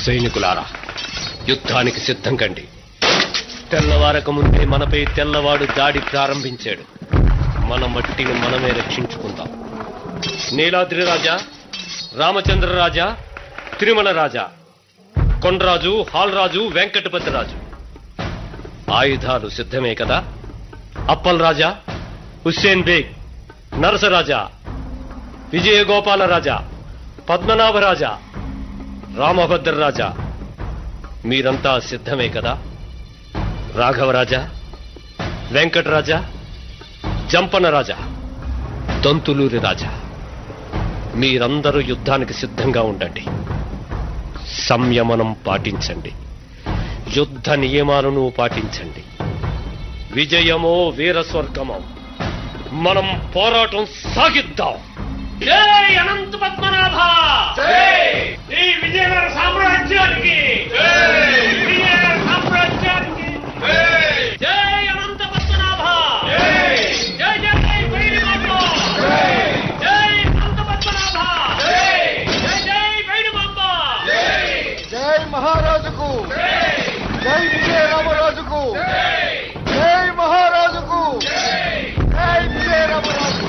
సైనికులారా యుద్ధానికి సిద్ధం కండి తెల్లవారక ముందే మనపై తెల్లవాడు దాడి ప్రారంభించాడు మన మట్టిని మనమే రక్షించుకుందాం నీలాద్రి రాజా రామచంద్ర రాజా తిరుమల రాజా కొండరాజు హాల్రాజు వెంకటపతి రాజు ఆయుధాలు సిద్ధమే కదా అప్పల్ రాజా హుస్సేన్ బేగ్ నరసరాజా విజయగోపాల రాజా పద్మనాభ రాజా రామభద్ర రాజా మీరంతా సిద్ధమే కదా రాఘవరాజా వెంకటరాజా జంపన రాజా దంతులూరి రాజా మీరందరూ యుద్ధానికి సిద్ధంగా ఉండండి సంయమనం పాటించండి యుద్ధ నియమాలను పాటించండి విజయమో వీరస్వర్గమో మనం పోరాటం సాగిద్దాం జై అనంత పద్మనాభ ఈ విజయనగర సామ్రాజ్యానికి విజయనగర సామ్రాజ్యానికి జై అనంత పద్మనాభ జై జై వైడిమాంబ జై అనంత పద్మనాభ జై జై వైడిమాంబ జై మహారాజుకు జై విజయ రామరాజుకు జై మహారాజుకు జై విజయ రామరాజుకు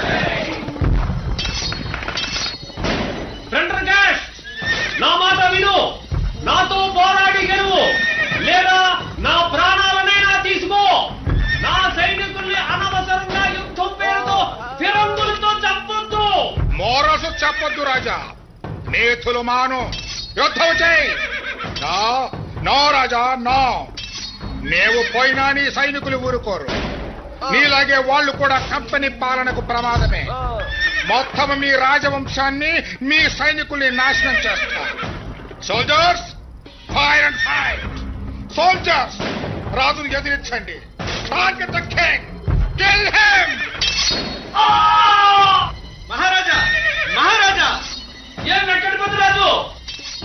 ఫ్రెండ్రగాష్ నా మాట విను నాతో పోరాడి గెలువు లేదా నా ప్రాణాలనైనా తీసుకో నా సైనికుల్ని అనవసరంగా యుద్ధం పేరుతో ఫిరంగులతో చంపొద్దు మోరసు చెప్పొద్దు రాజా నేతులు మాను యుద్ధం చేయి నా నో రాజా నో నీవు పోయినా నీ సైనికులు ఊరుకోరు నీలాగే వాళ్ళు కూడా కంపెనీ పాలనకు ప్రమాదమే మొత్తం మీ రాజవంశాన్ని మీ సైనికుల్ని నాశనం చేస్తారు soldiers fire and fight soldiers రాజుని ఎదిరించండి టార్గెట్